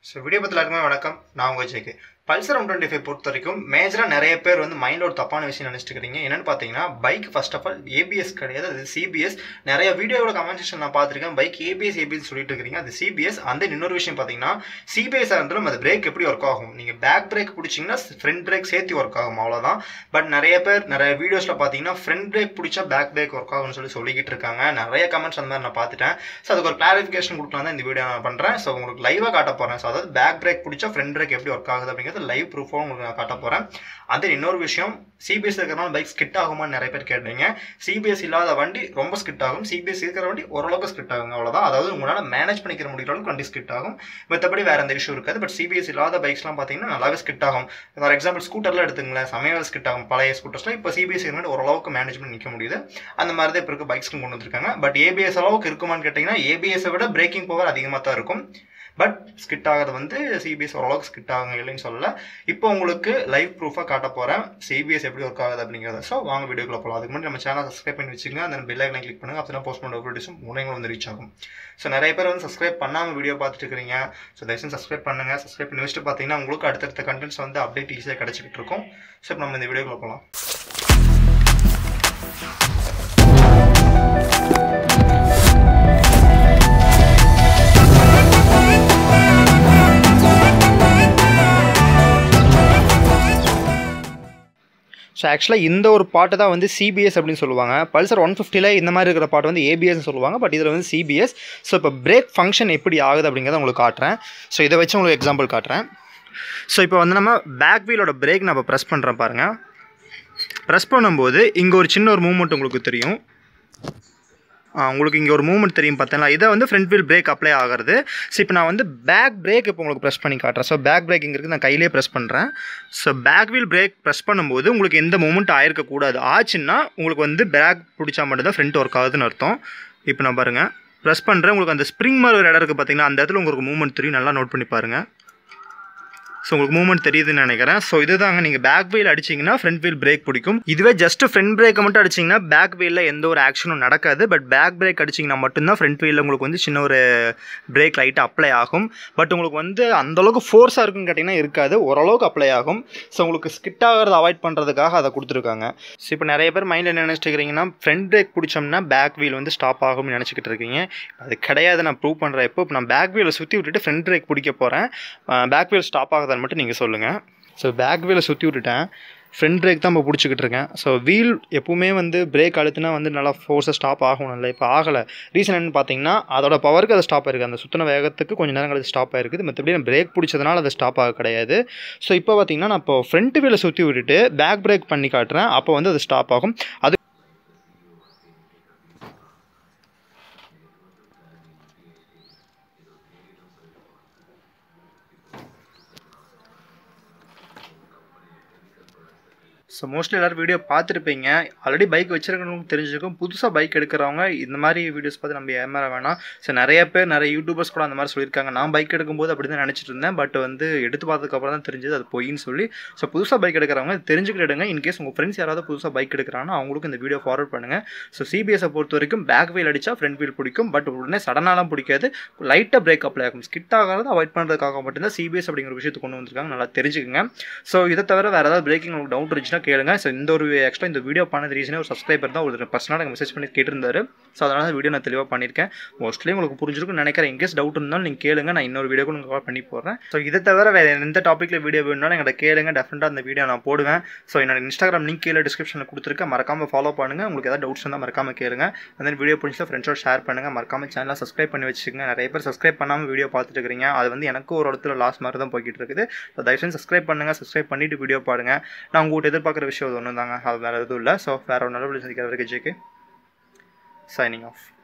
so video பற்றி எல்லாருக்குமே வணக்கம் நான் உங்கள் JK Pulsar one twenty five பொறுத்த வரைக்கும் மேஜராக நிறைய பேர் வந்து மைண்டில் ஒரு தப்பான விஷயம் நினச்சிட்டு இருக்கிறீங்க என்னன்னு பார்த்தீங்கன்னா bike first of all ABS கிடையாது அது சிபிஎஸ் நிறைய வீடியோவோட கமெண்ட் செக்ஷன் நான் பார்த்துருக்கேன் பைக் ஏபிஎஸ் ஏபிஎஸ் சொல்லிட்டு இருக்கிறீங்க அது சிபிஎஸ் அந்த இன்னொரு விஷயம் பார்த்தீங்கன்னா சிபிஎஸ்ஸாக இருந்தாலும் அது பிரேக் எப்படி ஒர்க் ஆகும் நீங்கள் பேக் பிரேக் பிடிச்சிங்கன்னா ஃப்ரண்ட் பிரேக் சேர்த்து ஒர்க் ஆகும் அவ்வளோதான் பட் நிறைய பேர் நிறைய வீடியோஸில் பார்த்தீங்கன்னா ஃப்ரண்ட் பிரேக் பிடிச்சா பேக் பிரேக் ஒர்க் ஆகும்னு சொல்லி சொல்லிக்கிட்டு இருக்காங்க நிறைய கமெண்ட்ஸ் அந்த மாதிரி நான் பார்த்துட்டேன் ஸோ அதுக்கு ஒரு கிளாரிஃபிகேஷன் கொடுக்கலாம் தான் இந்த வீடியோ நான் பண்ணுறேன் ஸோ உங்களுக்கு லைவாக காட்ட போகிறேன் ஸோ அதாவது பேக் பிரேக் பிடிச்சா ஃப்ரண்ட் பிரேக் எப்படி ஒர்க் ஆகுது அப்படிங்கிறது லைவ் ப்ரூஃபாக உங்களுக்கு நான் காட்ட போகிறேன் அது இன்னொரு விஷயம் சிபிஎஸ் இருக்கிறனால பைக் ஸ்கிட் ஆகுமான்னு நிறைய பேர் கேட்டீங்க சிபிஎஸ் இல்லாத வண்டி ரொம்ப ஸ்கிட் ஆகும் சிபிஎஸ் இருக்கிற வண்டி ஓரளவுக்கு ஸ்கிட் ஆகும் அவ்வளோதான் அதாவது உங்களால் மேனேஜ் பண்ணிக்கிற முடிகிற அளவுக்கு வண்டி ஸ்கிட் ஆகும் மற்றபடி வேறு எந்த இஷ்யூ இருக்காது பட் சிபிஎஸ் இல்லாத பைக்ஸ்லாம் பார்த்தீங்கன்னா நல்லாவே ஸ்கிட் ஆகும் ஃபார் எக்ஸாம்பிள் ஸ்கூட்டர்லாம் எடுத்துங்களேன் சமயம் ஸ்கிட் ஆகும் பழைய ஸ்கூட்டர்ஸ்லாம் இப்போ சிபிஎஸ் இருந்தால் ஓரளவுக்கு மேனேஜ்மெண்ட் நிற்க முடியுது அந்த மாதிரி தான் இப்போ இருக்க பைக்ஸ்க்கும் கொண்டு வந்திருக்காங்க பட் ஏபிஎஸ் அளவுக்கு இருக்குமான்னு கேட்டிங்கன்னா ஏபிஎஸை விட பிரேக்கிங் பவர் அதிகமாக தான் இருக்கும் பட் ஸ்கிட் ஆகிறது வந்து சிபிஎஸ் ஓரளவுக்கு ஸ்கிட் ஆகுங்க இல்லைன்னு சொல்லல இப்போ உங்களுக்கு லைவ் ப்ரூஃபாக காட்ட போகிறேன் சிபிஎஸ் எப்படி ஒர்க் ஆகுது அப்படிங்கிறத ஸோ வாங்க வீடியோக்குள்ள போகலாம் அதுக்கு முன்னாடி நம்ம சேனல் சப்ஸ்கிரைப் பண்ணி வச்சுங்க அந்த பெல் ஐக்கனை கிளிக் பண்ணுங்க அப்போ தான் போஸ்ட் பண்ணுற வீடியோஸும் முனைங்களும் வந்து ரீச் ஆகும் ஸோ நிறைய பேர் வந்து சப்ஸ்கிரைப் பண்ணாமல் வீடியோ பார்த்துட்டு இருக்கிறீங்க ஸோ தயவுசெய்து சப்ஸ்கிரைப் பண்ணுங்க சப்ஸ்கிரைப் பண்ணி வச்சுட்டு பார்த்தீங்கன்னா உங்களுக்கு அடுத்தடுத்த கண்டென்ட்ஸ் வந்து அப்டேட் ஈஸியாக கிடச்சிக்கிட்டு இருக்கும் ஸோ இப்போ நம்ம இந்த வீடியோக்குள்ள போகலாம் ஸோ ஆக்சுவலாக இந்த ஒரு பாட்டு தான் வந்து சிபிஎஸ் அப்படின்னு சொல்லுவாங்க பல்சர் ஒன் ஃபிஃப்டியில் இந்த மாதிரி இருக்கிற பாட்டு வந்து ஏபிஎஸ்னு சொல்லுவாங்க பட் இதில் வந்து சிபிஎஸ் ஸோ இப்போ பிரேக் ஃபங்க்ஷன் எப்படி ஆகுது அப்படிங்கிறத உங்களுக்கு காட்டுறேன் ஸோ இதை வச்சு உங்களுக்கு எக்ஸாம்பிள் காட்டுறேன் ஸோ இப்போ வந்து நம்ம பேக் வீலோட பிரேக் நான் இப்போ ப்ரெஸ் பண்ணுறேன் பாருங்கள் ப்ரெஸ் பண்ணும்போது இங்கே ஒரு சின்ன ஒரு மூமெண்ட் உங்களுக்கு தெரியும் உங்களுக்கு இங்கே ஒரு மூவ்மெண்ட் தெரியும் பார்த்தீங்களா இதை வந்து ஃப்ரண்ட் வீல் பிரேக் அப்ளை ஆகிறது ஸோ இப்போ நான் வந்து பேக் பிரேக் இப்போ உங்களுக்கு ப்ரெஸ் பண்ணி காட்டுறேன் ஸோ பேக் பிரேக் இங்கே இருக்குது நான் கையிலே ப்ரெஸ் பண்ணுறேன் so back wheel brake press பண்ணும்போது உங்களுக்கு எந்த மூமெண்ட் ஆயிருக்கக்கூடாது ஆச்சுன்னா உங்களுக்கு வந்து பேக் பிடிச்சா மட்டும்தான் ஃப்ரண்ட் ஒர்க் ஆகுதுன்னு அர்த்தம் இப்போ நான் பாருங்கள் ப்ரெஸ் பண்ணுறேன் உங்களுக்கு அந்த ஸ்ப்ரிங் மாதிரி ஒரு இடம் இருக்குது பார்த்தீங்கன்னா அந்த இடத்துல உங்களுக்கு மூவ்மெண்ட் தெரியும் நல்லா நோட் பண்ணி பாருங்கள் ஸோ உங்களுக்கு மூவ்மெண்ட் தெரியுதுன்னு நினைக்கிறேன் ஸோ இதுதாங்க நீங்கள் பேக் வீல் அடிச்சிங்கன்னா ஃப்ரண்ட் வீல் பிரேக் பிடிக்கும் இதுவே ஜஸ்ட் ஃப்ரண்ட் பிரேக்கை மட்டும் அடிச்சிங்கன்னா பேக் வீலில் எந்த ஒரு ஆக்ஷனும் நடக்காது பட் பேக் பிரேக் அடிச்சிங்கன்னா மட்டும்தான் ஃப்ரண்ட் வீலில் உங்களுக்கு வந்து சின்ன ஒரு பிரேக் லைட்டாக அப்ளை ஆகும் பட் உங்களுக்கு வந்து அந்தளவுக்கு ஃபோர்ஸாக இருக்குன்னு கேட்டிங்கன்னா இருக்காது ஓரளவுக்கு அப்ளை ஆகும் ஸோ உங்களுக்கு ஸ்கிட் ஆகிறத அவாய்ட் பண்ணுறதுக்காக அதை கொடுத்துருக்காங்க ஸோ இப்போ நிறைய பேர் மைண்டில் என்ன நினச்சிக்கிறீங்கன்னா ஃப்ரண்ட் பிரேக் பிடிச்சோம்னா பேக் வீல் வந்து ஸ்டாப் ஆகும்னு நினச்சிக்கிட்டு இருக்கீங்க அது கிடையாது நான் ப்ரூவ் பண்ணுறேன் இப்போ இப்போ நான் பேக் வீலை சுற்றி விட்டுட்டு ஃப்ரண்ட் பிரேக் பிடிக்க போகிறேன் பேக் வீல் ஸ்டாப் ஆகுதான்னு மட்டும் நீங்கள் சொல்லுங்கள் ஸோ பேக் வீலை சுற்றி விட்டுட்டேன் ஃப்ரண்ட் பிரேக் தான் இப்போ பிடிச்சிக்கிட்டு இருக்கேன் ஸோ வீல் எப்பவுமே வந்து பிரேக் அழுத்துனா வந்து நல்லா ஃபோர்ஸாக ஸ்டாப் ஆகணும்ல இப்போ ஆகலை ரீசன் என்னன்னு பார்த்தீங்கன்னா அதோட பவருக்கு அது ஸ்டாப் ஆயிருக்கு அந்த சுத்தின வேகத்துக்கு கொஞ்சம் நேரம் கழிச்சு ஸ்டாப் ஆயிருக்குது மற்றபடி நான் பிரேக் பிடிச்சதுனால அது ஸ்டாப் ஆக கிடையாது ஸோ இப்போ பார்த்தீங்கன்னா நான் இப்போ ஃப்ரண்ட் வீலை சுற்றி விட்டுட்டு பேக் பிரேக் பண்ணி காட்டுறேன் அப்போ வந்து அது ஸ்டாப் ஆகும் அது ஸோ மோஸ்ட்லி எல்லோரும் வீடியோ பார்த்துருப்பீங்க ஆல்ரெடி பைக் வச்சிருக்கவங்களுக்கு தெரிஞ்சிருக்கும் புதுசாக பைக் எடுக்கிறவங்க இந்த மாதிரி வீடியோஸ் பார்த்து நம்ம ஏமாற வேணாம் ஸோ நிறைய பேர் நிறைய யூடியூபர்ஸ் கூட அந்த மாதிரி சொல்லியிருக்காங்க நான் பைக் எடுக்கும்போது அப்படி தான் நினச்சிட்டு இருந்தேன் பட் வந்து எடுத்து பார்த்ததுக்கப்புறம் தான் தெரிஞ்சது அது பொய்ன்னு சொல்லி ஸோ புதுசாக பைக் எடுக்கிறவங்க தெரிஞ்சுக்கிட்டு எடுங்க இன்கேஸ் உங்கள் ஃப்ரெண்ட்ஸ் யாராவது புதுசாக பைக் எடுக்கிறாங்கன்னா அவங்களுக்கு இந்த வீடியோ ஃபார்வர்ட் பண்ணுங்கள் ஸோ சிபிஎஸை பொறுத்த வரைக்கும் பேக் வீல் அடித்தா ஃப்ரண்ட் வீல் பிடிக்கும் பட் உடனே சடனாலாம் பிடிக்காது லைட்டாக பிரேக் அப்ளை ஆகும் ஸ்கிட் ஆகாத அவாய்ட் பண்ணுறதுக்காக மட்டும்தான் சிபிஎஸ் அப்படிங்கிற விஷயத்தை கொண்டு வந்திருக்காங்க நல்லா தெரிஞ்சுக்கங்க ஸோ இதை தவிர வேறு ஏதாவது பிரேக்கிங் உங்களுக்கு டவுட் இருந்துச்சுன்னா கேளுங்க ஸோ இந்த ஒரு ஆக்சுவலாக இந்த வீடியோ பண்ணது ரீசனே ஒரு சப்ஸ்கிரைபர் தான் ஒரு பர்சனலாக எனக்கு மெசேஜ் பண்ணி கேட்டிருந்தாரு ஸோ அதனால தான் வீடியோ நான் தெளிவாக பண்ணியிருக்கேன் மோஸ்ட்லி உங்களுக்கு புரிஞ்சிருக்கும்னு நினைக்கிறேன் எங்கேஸ் டவுட் இருந்தாலும் நீங்கள் கேளுங்க நான் இன்னொரு வீடியோ உங்களுக்கு கால் பண்ணி போடுறேன் ஸோ இதை தவிர வேறு எந்த டாப்பிக்கில் வீடியோ வேணும்னாலும் எங்கிட்ட கேளுங்க டெஃபினட்டாக அந்த வீடியோ நான் போடுவேன் ஸோ என்னோட இன்ஸ்டாகிராம் லிங்க் கீழே டிஸ்கிரிப்ஷனில் கொடுத்துருக்கேன் மறக்காமல் ஃபாலோ பண்ணுங்கள் உங்களுக்கு ஏதாவது டவுட்ஸ் இருந்தால் மறக்காமல் கேளுங்க அந்த வீடியோ பிடிச்சா ஃப்ரெண்ட்ஸோட ஷேர் பண்ணுங்கள் மறக்காமல் சேனலாக சப்ஸ்கிரைப் பண்ணி வச்சுக்கோங்க நிறைய பேர் சப்ஸ்கிரைப் பண்ணாமல் வீடியோ பார்த்துட்டு இருக்கிறீங்க அது வந்து எனக்கு ஒரு இடத்துல லாஸ் மாதிரி தான் போய்கிட்டு இருக்குது ஸோ தயவுசெய்து சப்ஸ்கிரைப் பண்ணுங்கள் சப்ஸ்கிரைப் பண்ணிவிட்டு வீடியோ பாருங்க நான் உங்கள்கிட்ட எதிர்பார்க்குற விஷயம் அது ஒன்று தாங்க அது வேறு எதுவும் இல்லை ஸோ வேறு ஒரு நல்ல சந்திக்கிற வரைக்கும் ஜேக்கு சைனிங் ஆஃப்